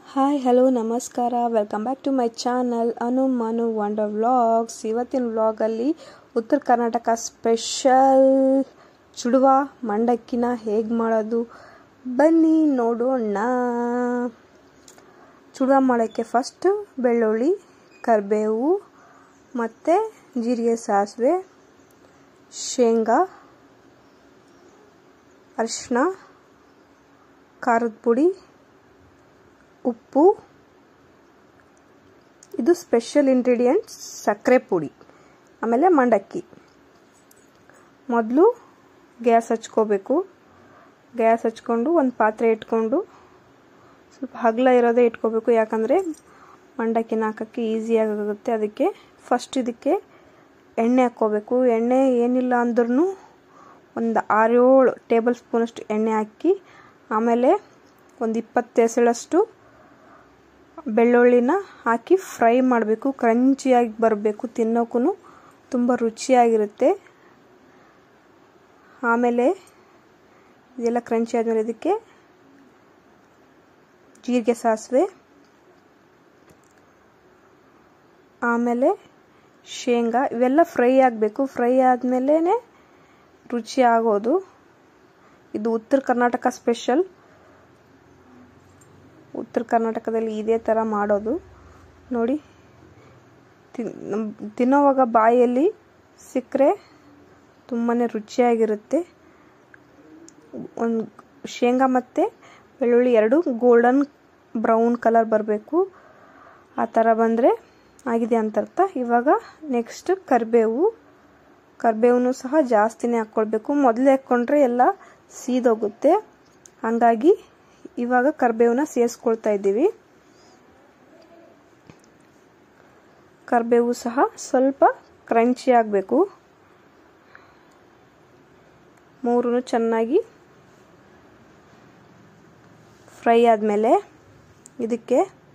hi hello ನಮಸ್ಕಾರ welcome back to my channel Anu Manu wonder vlogs ಇವತ್ತಿನ ವ್ಲಾಗಲ್ಲಿ ಉತ್ತರ ಕರ್ನಾಟಕ ಸ್ಪೆಷಲ್ ಚುಡುವ ಮಂಡಕ್ಕಿನ ಹೇಗೆ ಮಾಡೋದು ಬನ್ನಿ ನೋಡೋಣ ಚುಡುವ ಮಾಡೋಕ್ಕೆ ಫಸ್ಟ್ ಬೆಳ್ಳುಳ್ಳಿ ಕರಿಬೇವು ಮತ್ತು ಜೀರಿಗೆ ಸಾಸಿವೆ ಶೇಂಗಾ ಅರಿಶಿನ ಖಾರದ ಪುಡಿ ಉಪ್ಪು ಇದು ಸ್ಪೆಷಲ್ ಇಂಗ್ರೀಡಿಯೆಂಟ್ಸ್ ಸಕ್ಕರೆ ಪುಡಿ ಆಮೇಲೆ ಮಂಡಕ್ಕಿ ಮೊದಲು ಗ್ಯಾಸ್ ಹಚ್ಕೋಬೇಕು ಗ್ಯಾಸ್ ಹಚ್ಕೊಂಡು ಒಂದು ಪಾತ್ರೆ ಇಟ್ಕೊಂಡು ಸ್ವಲ್ಪ ಹಗಲ ಇರೋದೇ ಇಟ್ಕೋಬೇಕು ಯಾಕಂದರೆ ಮಂಡಕ್ಕಿನ ಹಾಕೋಕ್ಕೆ ಈಸಿಯಾಗುತ್ತೆ ಅದಕ್ಕೆ ಫಸ್ಟ್ ಇದಕ್ಕೆ ಎಣ್ಣೆ ಹಾಕ್ಕೋಬೇಕು ಎಣ್ಣೆ ಏನಿಲ್ಲ ಅಂದ್ರೂ ಒಂದು ಆರೇಳು ಟೇಬಲ್ ಸ್ಪೂನಷ್ಟು ಎಣ್ಣೆ ಹಾಕಿ ಆಮೇಲೆ ಒಂದು ಇಪ್ಪತ್ತು ಎಸಳಷ್ಟು ಬೆಳ್ಳುಳ್ಳಿನ ಹಾಕಿ ಫ್ರೈ ಮಾಡಬೇಕು ಕ್ರಂಚಿಯಾಗಿ ಬರಬೇಕು ತಿನ್ನೋಕ್ಕೂ ತುಂಬ ರುಚಿಯಾಗಿರುತ್ತೆ ಆಮೇಲೆ ಇದೆಲ್ಲ ಕ್ರಂಚಿ ಆದಮೇಲೆ ಇದಕ್ಕೆ ಜೀರಿಗೆ ಸಾಸಿವೆ ಆಮೇಲೆ ಶೇಂಗಾ ಇವೆಲ್ಲ ಫ್ರೈ ಆಗಬೇಕು ಫ್ರೈ ಆದಮೇಲೆ ರುಚಿ ಆಗೋದು ಇದು ಉತ್ತರ ಕರ್ನಾಟಕ ಸ್ಪೆಷಲ್ ಉತ್ತರ ಕರ್ನಾಟಕದಲ್ಲಿ ಇದೇ ಥರ ಮಾಡೋದು ನೋಡಿ ತಿನ್ನೋವಾಗ ಬಾಯಲ್ಲಿ ಸಿಕ್ಕರೆ ತುಂಬಾ ರುಚಿಯಾಗಿರುತ್ತೆ ಒಂದು ಶೇಂಗಾ ಮತ್ತು ಬೆಳ್ಳುಳ್ಳಿ ಎರಡು ಗೋಲ್ಡನ್ ಬ್ರೌನ್ ಕಲರ್ ಬರಬೇಕು ಆ ಥರ ಬಂದರೆ ಆಗಿದೆ ಅಂತ ಅರ್ಥ ಇವಾಗ ನೆಕ್ಸ್ಟ್ ಕರಿಬೇವು ಕರಿಬೇವು ಸಹ ಜಾಸ್ತಿನೇ ಹಾಕ್ಕೊಳ್ಬೇಕು ಮೊದಲೇ ಹಾಕ್ಕೊಂಡ್ರೆ ಎಲ್ಲ ಸೀದೋಗುತ್ತೆ ಹಾಗಾಗಿ ಇವಾಗ ಕರಿಬೇವನ್ನ ಸೇರಿಸ್ಕೊಳ್ತಾ ಇದ್ದೀವಿ ಕರಿಬೇವು ಸಹ ಸ್ವಲ್ಪ ಕ್ರಂಚಿ ಆಗಬೇಕು ಮೂರೂ ಚೆನ್ನಾಗಿ ಫ್ರೈ ಆದಮೇಲೆ ಇದಕ್ಕೆ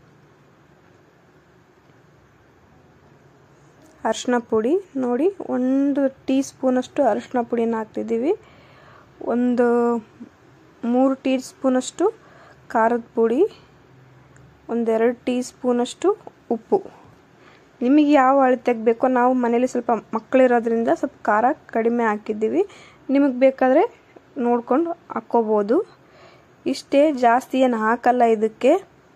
ಅರಿಶಿನ ಪುಡಿ ನೋಡಿ ಒಂದು ಟೀ ಸ್ಪೂನಷ್ಟು ಅರಿಶಿನ ಪುಡಿನ ಹಾಕ್ತಿದ್ದೀವಿ ಒಂದು ಮೂರು ಟೀ ಸ್ಪೂನಷ್ಟು ಖಾರದ ಪುಡಿ ಒಂದೆರಡು ಟೀ ಸ್ಪೂನಷ್ಟು ಉಪ್ಪು ನಿಮಗೆ ಯಾವ ಅಳತೆಗೆ ಬೇಕೋ ನಾವು ಮನೇಲಿ ಸ್ವಲ್ಪ ಮಕ್ಕಳಿರೋದ್ರಿಂದ ಸ್ವಲ್ಪ ಖಾರ ಕಡಿಮೆ ಹಾಕಿದ್ದೀವಿ ನಿಮಗೆ ಬೇಕಾದರೆ ನೋಡ್ಕೊಂಡು ಹಾಕ್ಕೋಬೋದು ಇಷ್ಟೇ ಜಾಸ್ತಿ ಏನು ಹಾಕಲ್ಲ ಇದಕ್ಕೆ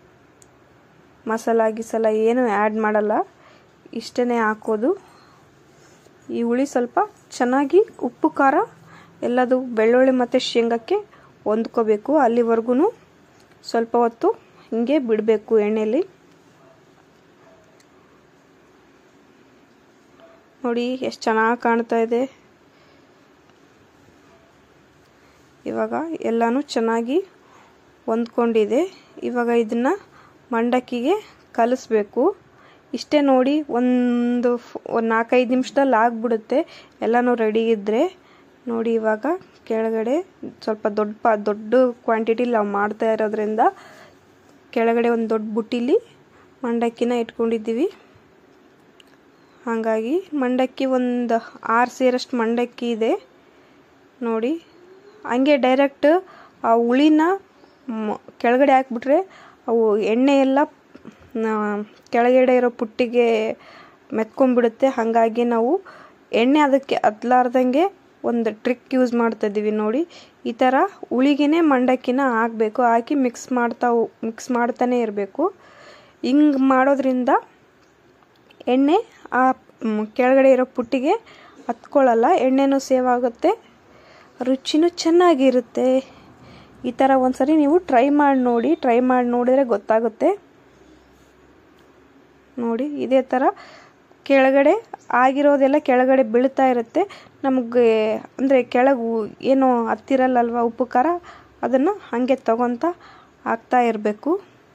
ಮಸಾಲ ಗಿಸಲ ಏನು ಆ್ಯಡ್ ಮಾಡಲ್ಲ ಇಷ್ಟೇ ಹಾಕೋದು ಈ ಹುಳಿ ಸ್ವಲ್ಪ ಚೆನ್ನಾಗಿ ಉಪ್ಪು ಖಾರ ಎಲ್ಲದು ಬೆಳ್ಳುಳ್ಳಿ ಮತ್ತು ಶೇಂಗಕ್ಕೆ ಹೊಂದ್ಕೋಬೇಕು ಅಲ್ಲಿವರೆಗೂ ಸ್ವಲ್ಪ ಹೊತ್ತು ಹಿಂಗೆ ಬಿಡಬೇಕು ಎಣ್ಣೆಯಲ್ಲಿ ನೋಡಿ ಎಷ್ಟು ಚೆನ್ನಾಗಿ ಕಾಣ್ತಾ ಇದೆ ಇವಾಗ ಎಲ್ಲನೂ ಚೆನ್ನಾಗಿ ಹೊಂದ್ಕೊಂಡಿದೆ ಇವಾಗ ಇದನ್ನು ಮಂಡಕ್ಕಿಗೆ ಕಲಿಸ್ಬೇಕು ಇಷ್ಟೇ ನೋಡಿ ಒಂದು ಒಂದು ನಾಲ್ಕೈದು ನಿಮಿಷದಲ್ಲಿ ಆಗಿಬಿಡುತ್ತೆ ಎಲ್ಲನೂ ರೆಡಿ ಇದ್ದರೆ ನೋಡಿ ಇವಾಗ ಕೆಳಗಡೆ ಸ್ವಲ್ಪ ದೊಡ್ಡ ಪ ದೊಡ್ಡ ಕ್ವಾಂಟಿಟಿಲಿ ನಾವು ಮಾಡ್ತಾ ಇರೋದ್ರಿಂದ ಕೆಳಗಡೆ ಒಂದು ದೊಡ್ಡ ಬುಟ್ಟಿಲಿ ಮಂಡಕ್ಕಿನ ಇಟ್ಕೊಂಡಿದ್ದೀವಿ ಹಾಗಾಗಿ ಮಂಡಕ್ಕಿ ಒಂದು ಆರು ಸೇರಷ್ಟು ಮಂಡಕ್ಕಿ ಇದೆ ನೋಡಿ ಹಂಗೆ ಡೈರೆಕ್ಟ್ ಆ ಹುಳಿನ ಕೆಳಗಡೆ ಹಾಕ್ಬಿಟ್ರೆ ಅವು ಎಣ್ಣೆ ಎಲ್ಲ ಕೆಳಗಡೆ ಇರೋ ಪುಟ್ಟಿಗೆ ಮೆತ್ಕೊಂಡ್ಬಿಡುತ್ತೆ ಹಾಗಾಗಿ ನಾವು ಎಣ್ಣೆ ಅದಕ್ಕೆ ಹತ್ಲಾರ್ದಂಗೆ ಒಂದು ಟ್ರಿಕ್ ಯೂಸ್ ಮಾಡ್ತಾ ಇದ್ದೀವಿ ನೋಡಿ ಈ ಥರ ಹುಳಿಗೆನೆ ಮಂಡಕ್ಕಿನ ಹಾಕಬೇಕು ಹಾಕಿ ಮಿಕ್ಸ್ ಮಾಡ್ತಾ ಮಿಕ್ಸ್ ಮಾಡ್ತಾನೆ ಇರಬೇಕು ಹಿಂಗೆ ಮಾಡೋದ್ರಿಂದ ಎಣ್ಣೆ ಆ ಕೆಳಗಡೆ ಇರೋ ಪುಟ್ಟಿಗೆ ಹತ್ಕೊಳ್ಳಲ್ಲ ಎಣ್ಣೆನೂ ಸೇವ್ ಆಗುತ್ತೆ ರುಚಿನೂ ಚೆನ್ನಾಗಿರುತ್ತೆ ಈ ಥರ ಒಂದ್ಸರಿ ನೀವು ಟ್ರೈ ಮಾಡಿ ನೋಡಿ ಟ್ರೈ ಮಾಡಿ ನೋಡಿದರೆ ಗೊತ್ತಾಗುತ್ತೆ ನೋಡಿ ಇದೇ ಥರ ಕೆಳಗಡೆ ಆಗಿರೋದೆಲ್ಲ ಕೆಳಗಡೆ ಬೀಳ್ತಾ ಇರುತ್ತೆ ನಮಗೆ ಅಂದರೆ ಕೆಳಗೆ ಏನು ಹತ್ತಿರಲ್ಲಲ್ವ ಉಪ್ಪು ಖಾರ ಅದನ್ನು ಹಾಗೆ ತಗೊತ ಹಾಕ್ತಾ ಇರಬೇಕು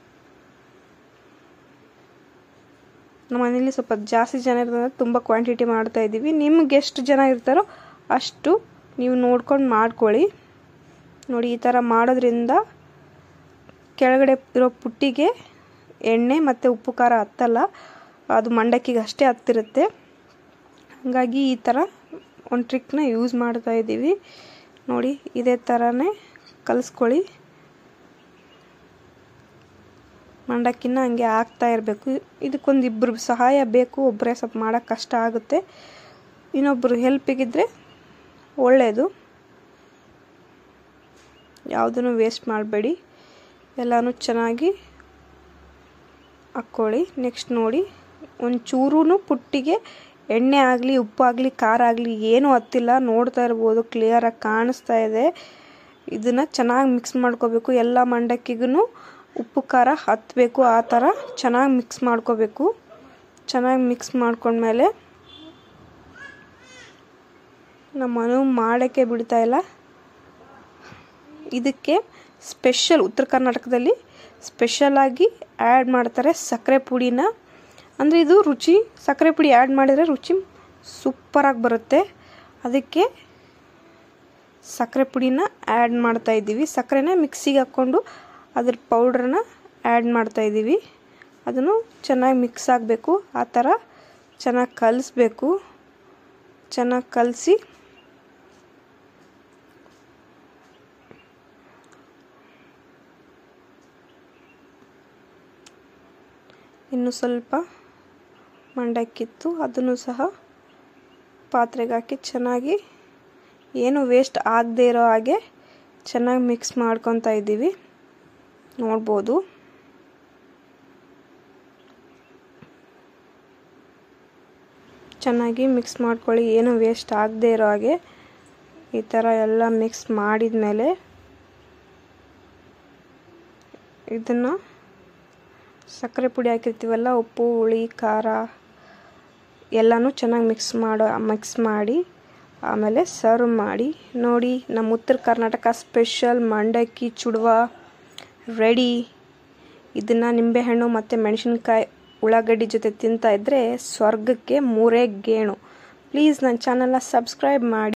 ನಮ್ಮ ಮನೇಲಿ ಸ್ವಲ್ಪ ಜಾಸ್ತಿ ಜನ ಇರೋದ್ರಿಂದ ತುಂಬ ಕ್ವಾಂಟಿಟಿ ಮಾಡ್ತಾ ಇದ್ದೀವಿ ನಿಮ್ಗೆ ಎಷ್ಟು ಜನ ಇರ್ತಾರೋ ಅಷ್ಟು ನೀವು ನೋಡ್ಕೊಂಡು ಮಾಡ್ಕೊಳ್ಳಿ ನೋಡಿ ಈ ಥರ ಮಾಡೋದ್ರಿಂದ ಕೆಳಗಡೆ ಇರೋ ಪುಟ್ಟಿಗೆ ಎಣ್ಣೆ ಮತ್ತು ಉಪ್ಪು ಖಾರ ಹತ್ತಲ್ಲ ಅದು ಮಂಡಕ್ಕಿಗೆ ಅಷ್ಟೇ ಹತ್ತಿರುತ್ತೆ ಹಾಗಾಗಿ ಈ ಥರ ಒಂದು ಟ್ರಿಕ್ನ ಯೂಸ್ ಮಾಡ್ತಾ ಇದ್ದೀವಿ ನೋಡಿ ಇದೇ ಥರನೇ ಕಲಿಸ್ಕೊಳ್ಳಿ ಮಂಡಕ್ಕಿನ ಹಂಗೆ ಹಾಕ್ತಾ ಇರಬೇಕು ಇದಕ್ಕೊಂದು ಇಬ್ಬರು ಸಹಾಯ ಬೇಕು ಒಬ್ಬರೇ ಸ್ವಲ್ಪ ಮಾಡೋಕ್ಕೆ ಕಷ್ಟ ಆಗುತ್ತೆ ಇನ್ನೊಬ್ಬರು ಹೆಲ್ಪಿಗಿದ್ರೆ ಒಳ್ಳೆಯದು ಯಾವುದನ್ನು ವೇಸ್ಟ್ ಮಾಡಬೇಡಿ ಎಲ್ಲನೂ ಚೆನ್ನಾಗಿ ಹಾಕ್ಕೊಳ್ಳಿ ನೆಕ್ಸ್ಟ್ ನೋಡಿ ಒಂಚೂರೂ ಪುಟ್ಟಿಗೆ ಎಣ್ಣೆ ಆಗಲಿ ಉಪ್ಪಾಗಲಿ ಖಾರ ಆಗಲಿ ಏನೂ ಹತ್ತಿಲ್ಲ ನೋಡ್ತಾ ಇರ್ಬೋದು ಕ್ಲಿಯರಾಗಿ ಕಾಣಿಸ್ತಾ ಇದೆ ಇದನ್ನು ಚೆನ್ನಾಗಿ ಮಿಕ್ಸ್ ಮಾಡ್ಕೋಬೇಕು ಎಲ್ಲ ಮಂಡಕ್ಕಿಗೂ ಉಪ್ಪು ಖಾರ ಹತ್ತಬೇಕು ಆ ಥರ ಚೆನ್ನಾಗಿ ಮಿಕ್ಸ್ ಮಾಡ್ಕೋಬೇಕು ಚೆನ್ನಾಗಿ ಮಿಕ್ಸ್ ಮಾಡ್ಕೊಂಡ್ಮೇಲೆ ನಮ್ಮ ಮನು ಮಾಡೋಕ್ಕೆ ಬಿಡ್ತಾ ಇಲ್ಲ ಇದಕ್ಕೆ ಸ್ಪೆಷಲ್ ಉತ್ತರ ಕರ್ನಾಟಕದಲ್ಲಿ ಸ್ಪೆಷಲಾಗಿ ಆ್ಯಡ್ ಮಾಡ್ತಾರೆ ಸಕ್ಕರೆ ಪುಡಿನ ಅಂದರೆ ಇದು ರುಚಿ ಸಕ್ಕರೆ ಪುಡಿ ಆ್ಯಡ್ ಮಾಡಿದರೆ ರುಚಿ ಸೂಪರಾಗಿ ಬರುತ್ತೆ ಅದಕ್ಕೆ ಸಕ್ಕರೆ ಪುಡಿನ ಆ್ಯಡ್ ಮಾಡ್ತಾ ಇದ್ದೀವಿ ಸಕ್ಕರೆನ ಮಿಕ್ಸಿಗೆ ಹಾಕ್ಕೊಂಡು ಅದ್ರ ಪೌಡ್ರನ್ನ ಆ್ಯಡ್ ಮಾಡ್ತಾ ಇದ್ದೀವಿ ಅದನ್ನು ಚೆನ್ನಾಗಿ ಮಿಕ್ಸ್ ಆಗಬೇಕು ಆ ಥರ ಚೆನ್ನಾಗಿ ಕಲಿಸ್ಬೇಕು ಚೆನ್ನಾಗಿ ಕಲಸಿ ಇನ್ನು ಸ್ವಲ್ಪ ಮಂಡಕ್ಕಿತ್ತು ಅದನ್ನು ಸಹ ಪಾತ್ರೆಗೆ ಹಾಕಿ ಚೆನ್ನಾಗಿ ಏನು ವೇಸ್ಟ್ ಆಗದೇ ಇರೋ ಹಾಗೆ ಚೆನ್ನಾಗಿ ಮಿಕ್ಸ್ ಮಾಡ್ಕೊತಾ ಇದ್ದೀವಿ ನೋಡ್ಬೋದು ಚೆನ್ನಾಗಿ ಮಿಕ್ಸ್ ಮಾಡ್ಕೊಳ್ಳಿ ಏನು ವೇಸ್ಟ್ ಆಗದೇ ಇರೋ ಹಾಗೆ ಈ ಥರ ಎಲ್ಲ ಮಿಕ್ಸ್ ಮಾಡಿದ ಮೇಲೆ ಇದನ್ನು ಸಕ್ಕರೆ ಪುಡಿ ಹಾಕಿರ್ತೀವಲ್ಲ ಉಪ್ಪು ಹುಳಿ ಖಾರ ಎಲ್ಲನೂ ಚೆನ್ನಾಗಿ ಮಿಕ್ಸ್ ಮಾಡೋ ಮಿಕ್ಸ್ ಮಾಡಿ ಆಮೇಲೆ ಸರ್ವ್ ಮಾಡಿ ನೋಡಿ ನಮ್ಮ ಉತ್ತರ ಕರ್ನಾಟಕ ಸ್ಪೆಷಲ್ ಮಂಡಕ್ಕಿ ಚುಡುವ ರೆಡಿ ಇದನ್ನು ನಿಂಬೆಹಣ್ಣು ಮತ್ತು ಮೆಣಸಿನ್ಕಾಯಿ ಉಳ್ಳಾಗಡ್ಡಿ ಜೊತೆ ತಿಂತಾ ಇದ್ದರೆ ಸ್ವರ್ಗಕ್ಕೆ ಮೂರೇ ಗೇಣು ಪ್ಲೀಸ್ ನನ್ನ ಚಾನಲ್ನ ಸಬ್ಸ್ಕ್ರೈಬ್ ಮಾಡಿ